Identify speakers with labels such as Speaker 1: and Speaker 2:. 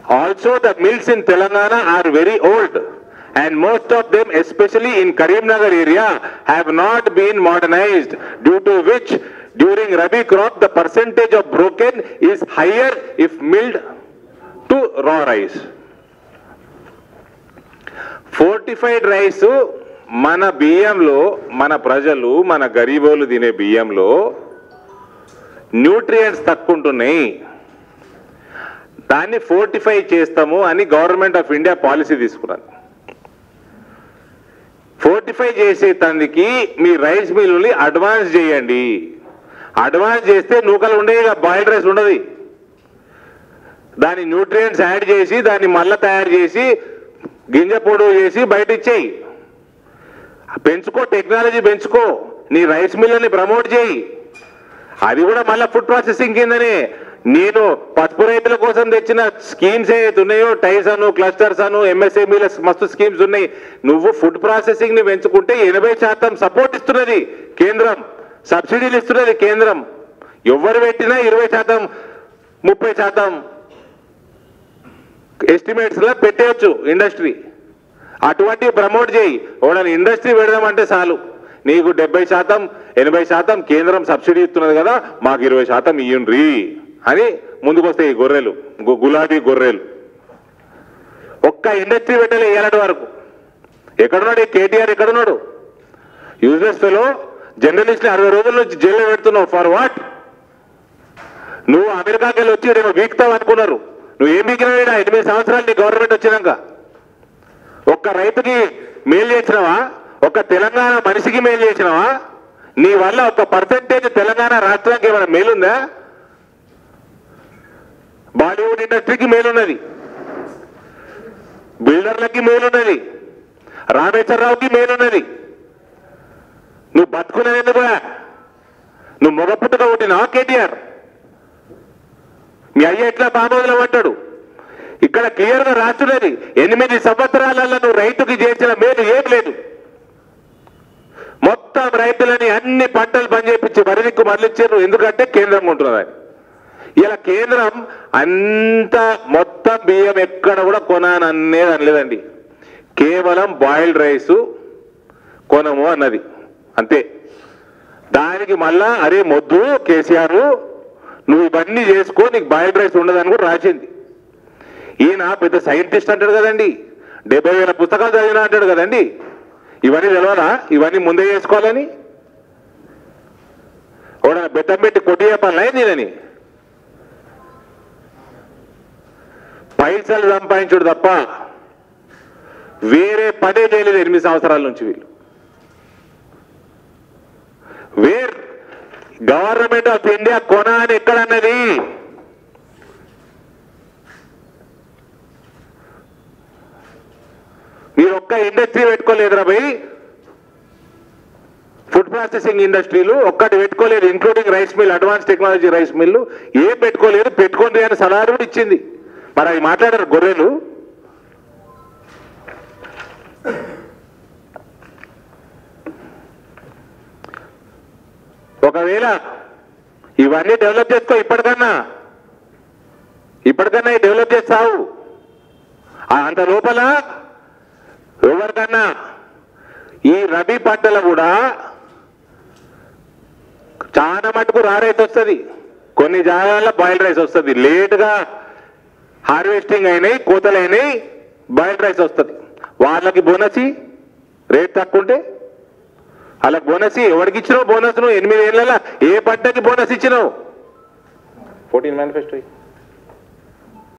Speaker 1: Also, the mills in Telangana are very old, and most of them, especially in Karimnagar area, have not been modernized, due to which during Rabi crop the percentage of broken is higher if milled to raw rice. Fortified rice మన బియ్యంలో మన ప్రజలు మన గరీబోలు తినే బియ్యంలో nutrients తక్కువ ఉంటున్నాయి దాన్ని ఫోర్టిఫై చేస్తాము అని గవర్నమెంట్ ఆఫ్ ఇండియా పాలసీ తీసుకున్నది ఫోర్టిఫై చేసే తందుకి మీ రైస్ మిల్లుని అడ్వాన్స్ చేయండి అడ్వాన్స్ చేస్తే నూకలు ఉండే బాయిల్డ్ రైస్ ఉండదు దాని న్యూట్రియంట్స్ యాడ్ చేసి దాన్ని మళ్ళా తయారు చేసి గింజ పొడవు చేసి బయట ఇచ్చేయి పెంచుకో టెక్నాలజీ పెంచుకో నీ రైస్ మిల్లుని ప్రమోట్ చేయి అది కూడా మళ్ళీ ఫుడ్ ప్రాసెసింగ్ కిందనే నేను పసుపు రైతుల కోసం తెచ్చిన స్కీమ్స్ ఏవైతే ఉన్నాయో టైస్ అను క్లస్టర్స్ అను ఎంఎస్ఎంఈల మస్తు స్కీమ్స్ ఉన్నాయి నువ్వు ఫుడ్ ప్రాసెసింగ్ ని పెంచుకుంటే ఎనభై శాతం సపోర్ట్ ఇస్తున్నది కేంద్రం సబ్సిడీలు ఇస్తున్నది కేంద్రం ఎవరు పెట్టినా ఇరవై శాతం ముప్పై శాతం ఎస్టిమేట్స్ లో పెట్టేయచ్చు ఇండస్ట్రీ అటువంటి ప్రమోట్ చేయి ఒకడని ఇండస్ట్రీ పెడదామంటే చాలు నీకు డెబ్బై శాతం ఎనభై శాతం కేంద్రం సబ్సిడీ ఇస్తున్నది కదా మాకు ఇరవై శాతం ఇయ్యండ్రి అని ముందుకు వస్తాయి ఈ గొర్రెలు గు- గులాబీ గొర్రెలు ఒక్క ఇండస్ట్రీ పెట్టలే ఏలాంటి వరకు ఎక్కడున్నాడు ఈ కేటీఆర్ ఎక్కడున్నాడు యూజర్స్ ఫెలో జర్నలిస్ట్ అరవై రోజుల నుంచి జైల్లో పెడుతున్నావు ఫర్ వాట్ నువ్వు అమెరికాకి వెళ్ళి వచ్చి నేను వీక్తావు అనుకున్నారు నువ్వు ఏం వీకినావు ఎనిమిది సంవత్సరాలు నీ గవర్నమెంట్ వచ్చినాక ఒక్క రైతుకి మేలు చేసినావా ఒక్క తెలంగాణ మనిషికి మేలు చేసినావా నీ వల్ల ఒక పర్సెంటేజ్ తెలంగాణ రాష్ట్రానికి ఏమైనా మేలుందా బాలీవుడ్ ఇండస్ట్రీకి మేలున్నది బిల్డర్లకి మేలున్నది రామేశ్వరరావుకి మేలున్నది నువ్వు బతుకున్నది ఎందుకురా నువ్వు మొగ పుట్టుక పుట్టినావా కేటీఆర్ మీ అయ్య ఎట్లా బామోదులు పడ్డాడు ఇక్కడ క్లియర్ గా రాస్తున్నది ఎనిమిది సంవత్సరాలలో నువ్వు రైతుకి చేసిన మేలు ఏం లేదు మొత్తం రైతులని అన్ని పంటలు బంద్ చేపించి వరిదిక్కు మరలిచ్చారు ఎందుకంటే కేంద్రం ఉంటున్నదని ఇలా కేంద్రం అంత మొత్తం బియ్యం ఎక్కడ కూడా కొనాను అనేది అనలేదండి కేవలం బాయిల్డ్ రైస్ కొనము అన్నది అంతే దానికి మళ్ళా అరే మొద్దు కేసీఆర్ నువ్వు ఇవన్నీ చేసుకో నీకు బాయిల్డ్ రైస్ ఉండదని కూడా రాసింది ఈయన పెద్ద సైంటిస్ట్ అంటాడు కదండి డెబ్బై వేల పుస్తకాలు చదివినా అంటాడు కదండి ఇవన్నీ తెలవరా ఇవన్నీ ముందే చేసుకోవాలని ఓడ బెత్తం పెట్టి కొట్టి చెప్పాలనా నేనని పైసలు సంపాదించుడు తప్ప వేరే పనే చేయలేదు ఎనిమిది సంవత్సరాల నుంచి వీళ్ళు వేర్ గవర్నమెంట్ ఆఫ్ ఇండియా కొన అని ఎక్కడన్నది మీరు ఒక్క ఇండస్ట్రీ పెట్టుకోలేదురా భయ్ ఫుడ్ ప్రాసెసింగ్ ఇండస్ట్రీలు ఒక్కటి పెట్టుకోలేదు including rice mill advance technology rice mill ఏం పెట్టుకోలేదు పెట్టుకోండి అని సలహా కూడా ఇచ్చింది మరి అవి మాట్లాడారు గొర్రెలు ఒకవేళ ఇవన్నీ డెవలప్ చేసుకో ఇప్పటికన్నా ఇప్పటికన్నా ఇవి డెవలప్ చేస్తావు ఆ అంత లోపల ఎవరికన్నా ఈ రబీ పంటలు కూడా చాలా మటుకు రా రైస్ వస్తుంది కొన్ని జాగాల్లో బాయిల్ రైస్ వస్తుంది లేట్గా హార్వెస్టింగ్ అయినాయి కోతలు అయినాయి బాయిల్ రైస్ వస్తుంది వాళ్ళకి బోనస్ రేట్ తక్కువ ఉంటే వాళ్ళకి బోనస్ ఎవరికి ఇచ్చినావు బోనస్ నువ్వు ఎనిమిది ఏళ్ళ ఏ పంటకి బోనస్ ఇచ్చినావు ఫోర్టీన్ మేనిఫెస్టో